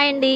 bye అండి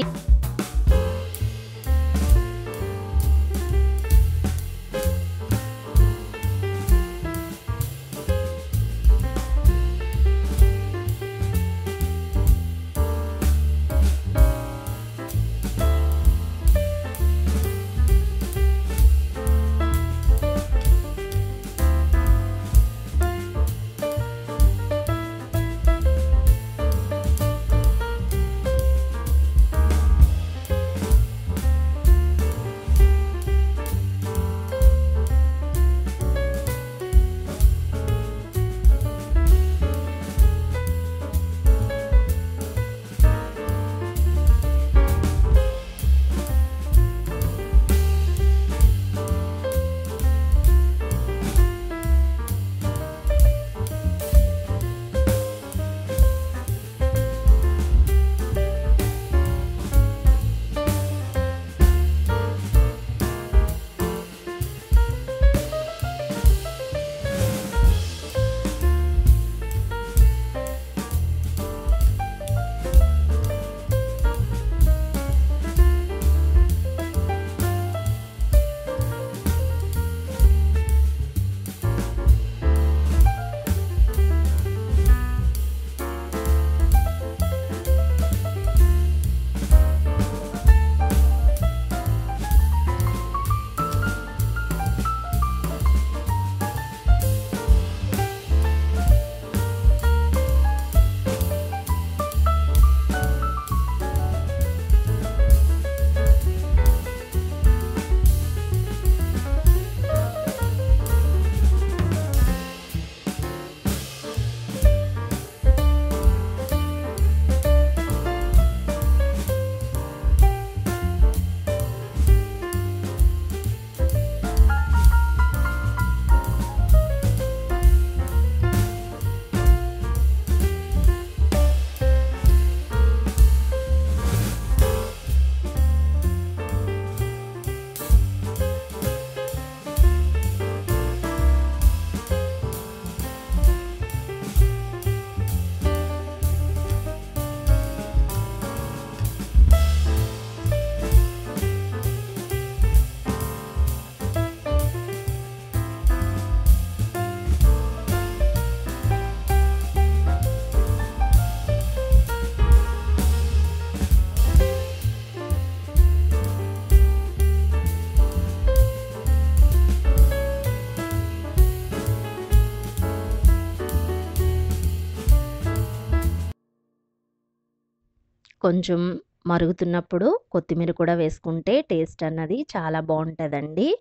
కొంచెం మరుగుతున్నప్పుడు కొత్తిమీర కూడా వేసుకుంటే టేస్ట్ అన్నది చాలా బాగుంటుందండి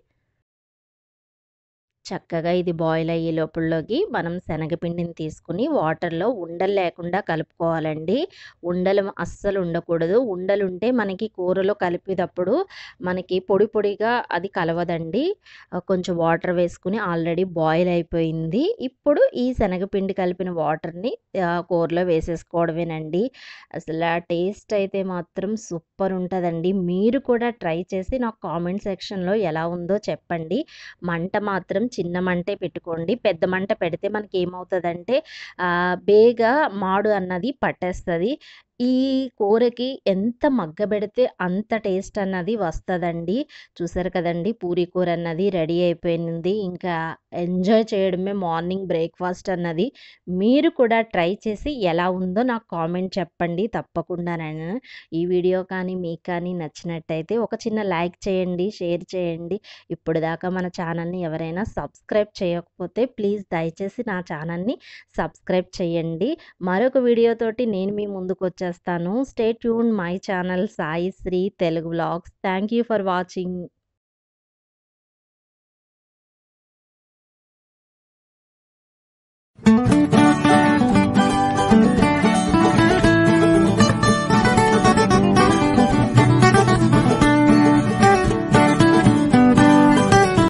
చక్కగా ఇది బాయిల్ అయ్యే లోపలలోకి మనం శనగపిండిని తీసుకుని వాటర్లో ఉండలు లేకుండా కలుపుకోవాలండి ఉండలు అస్సలు ఉండకూడదు ఉండలు ఉంటే మనకి కూరలో కలిపేటప్పుడు మనకి పొడి పొడిగా అది కలవదండి ఆ, కొంచెం వాటర్ వేసుకుని ఆల్రెడీ బాయిల్ అయిపోయింది ఇప్పుడు ఈ శనగపిండి కలిపిన వాటర్ని ఆ, కూరలో వేసేసుకోవడమేనండి అసలు ఆ టేస్ట్ అయితే మాత్రం సూపర్ ఉంటుందండి మీరు కూడా ట్రై చేసి నాకు కామెంట్ సెక్షన్లో ఎలా ఉందో చెప్పండి మంట మాత్రం చిన్న మంటే పెట్టుకోండి పెద్ద మంట పెడితే మనకి ఏమవుతుందంటే ఆ, బేగా మాడు అన్నది పట్టేస్తుంది ఈ కూరకి ఎంత మగ్గబెడితే అంత టేస్ట్ అన్నది వస్తుందండి చూసారు కదండి పూరీ కూర అన్నది రెడీ అయిపోయింది ఇంకా ఎంజాయ్ చేయడమే మార్నింగ్ బ్రేక్ఫాస్ట్ అన్నది మీరు కూడా ట్రై చేసి ఎలా ఉందో నాకు కామెంట్ చెప్పండి తప్పకుండా నేను ఈ వీడియో కానీ మీకు కానీ నచ్చినట్టయితే ఒక చిన్న లైక్ చేయండి షేర్ చేయండి ఇప్పుడు దాకా మన ఛానల్ని ఎవరైనా సబ్స్క్రైబ్ చేయకపోతే ప్లీజ్ దయచేసి నా ఛానల్ని సబ్స్క్రైబ్ చేయండి మరొక వీడియోతోటి నేను మీ ముందుకు వచ్చేస్తాను stay tune my channel Sai Sri Telugu vlogs thank you for watching